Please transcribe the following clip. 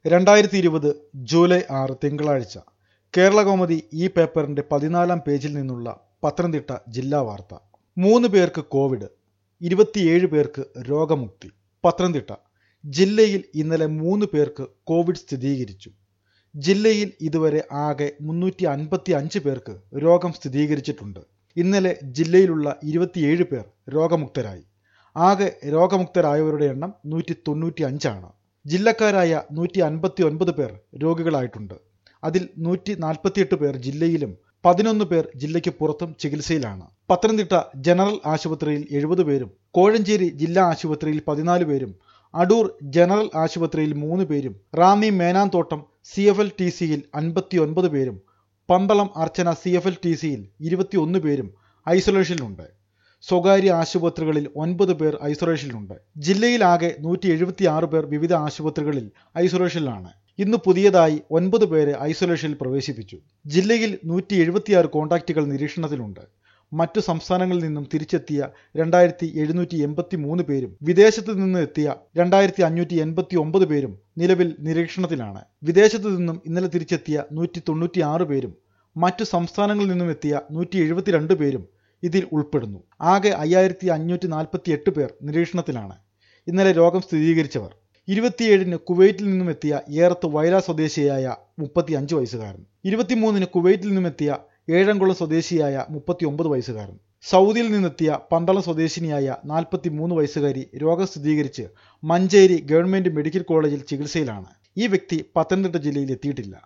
രണ്ടായിരത്തി ഇരുപത് ജൂലൈ ആറ് തിങ്കളാഴ്ച കേരളകൗമുദി ഈ പേപ്പറിന്റെ പതിനാലാം പേജിൽ നിന്നുള്ള പത്തനംതിട്ട ജില്ലാ വാർത്ത മൂന്ന് പേർക്ക് കോവിഡ് ഇരുപത്തിയേഴ് പേർക്ക് രോഗമുക്തി പത്തനംതിട്ട ജില്ലയിൽ ഇന്നലെ മൂന്ന് പേർക്ക് കോവിഡ് സ്ഥിരീകരിച്ചു ജില്ലയിൽ ഇതുവരെ ആകെ മുന്നൂറ്റി അൻപത്തി അഞ്ച് പേർക്ക് രോഗം സ്ഥിരീകരിച്ചിട്ടുണ്ട് ഇന്നലെ ജില്ലയിലുള്ള ഇരുപത്തിയേഴ് പേർ രോഗമുക്തരായി ആകെ രോഗമുക്തരായവരുടെ എണ്ണം നൂറ്റി തൊണ്ണൂറ്റി അഞ്ചാണ് ജില്ലക്കാരായ നൂറ്റി അൻപത്തി ഒൻപത് പേർ രോഗികളായിട്ടുണ്ട് അതിൽ നൂറ്റി നാൽപ്പത്തിയെട്ട് പേർ ജില്ലയിലും പതിനൊന്ന് പേർ ജില്ലയ്ക്ക് പുറത്തും ചികിത്സയിലാണ് പത്തനംതിട്ട ജനറൽ ആശുപത്രിയിൽ എഴുപത് പേരും കോഴഞ്ചേരി ജില്ലാ ആശുപത്രിയിൽ പതിനാല് പേരും അടൂർ ജനറൽ ആശുപത്രിയിൽ മൂന്ന് പേരും Ranni Menanthottam C F L T സിയിൽ അൻപത്തി ഒൻപത് പേരും Pandalam Archana C F L T സിയിൽ ഇരുപത്തിയൊന്ന് പേരും ഐസൊലേഷനിലുണ്ട് സ്വകാര്യ ആശുപത്രികളിൽ ഒൻപത് പേർ ഐസൊലേഷനിലുണ്ട് ജില്ലയിലാകെ നൂറ്റി എഴുപത്തി ആറ് പേർ വിവിധ ആശുപത്രികളിൽ ഐസൊലേഷനിലാണ് ഇന്ന് പുതിയതായി ഒൻപത് പേരെ ഐസൊലേഷനിൽ പ്രവേശിപ്പിച്ചു ജില്ലയിൽ നൂറ്റി എഴുപത്തിയാറ് കോണ്ടാക്റ്റുകൾ നിരീക്ഷണത്തിലുണ്ട് മറ്റു സംസ്ഥാനങ്ങളിൽ നിന്നും തിരിച്ചെത്തിയ രണ്ടായിരത്തി എഴുന്നൂറ്റി എൺപത്തി മൂന്ന് പേരും വിദേശത്ത് നിന്ന് എത്തിയ രണ്ടായിരത്തി അഞ്ഞൂറ്റി എൺപത്തി ഒമ്പത് പേരും നിലവിൽ നിരീക്ഷണത്തിലാണ് വിദേശത്ത് നിന്നും ഇന്നലെ തിരിച്ചെത്തിയ നൂറ്റി തൊണ്ണൂറ്റി ആറ് പേരും മറ്റു സംസ്ഥാനങ്ങളിൽ നിന്നും എത്തിയ നൂറ്റി എഴുപത്തിരണ്ട് പേരും ഇതിൽ ഉൾപ്പെടുന്നു ആകെ അയ്യായിരത്തി അഞ്ഞൂറ്റി നാൽപ്പത്തി എട്ട് പേർ നിരീക്ഷണത്തിലാണ് ഇന്നലെ രോഗം സ്ഥിരീകരിച്ചവർ ഇരുപത്തിയേഴിന് കുവൈറ്റിൽ നിന്നും എത്തിയ ഏറത്ത് വയല സ്വദേശിയായ മുപ്പത്തി അഞ്ച് വയസ്സുകാരൻ ഇരുപത്തിമൂന്നിന് കുവൈറ്റിൽ നിന്നും എത്തിയ ഏഴംകുളം സ്വദേശിയായ മുപ്പത്തി ഒമ്പത് വയസ്സുകാരൻ സൗദിയിൽ നിന്നെത്തിയ പന്തളം സ്വദേശിനിയായ നാൽപ്പത്തി മൂന്ന് വയസ്സുകാരി രോഗം സ്ഥിരീകരിച്ച് മഞ്ചേരി ഗവൺമെന്റ് മെഡിക്കൽ കോളേജിൽ ചികിത്സയിലാണ് ഈ വ്യക്തി പത്തനംതിട്ട ജില്ലയിൽ എത്തിയിട്ടില്ല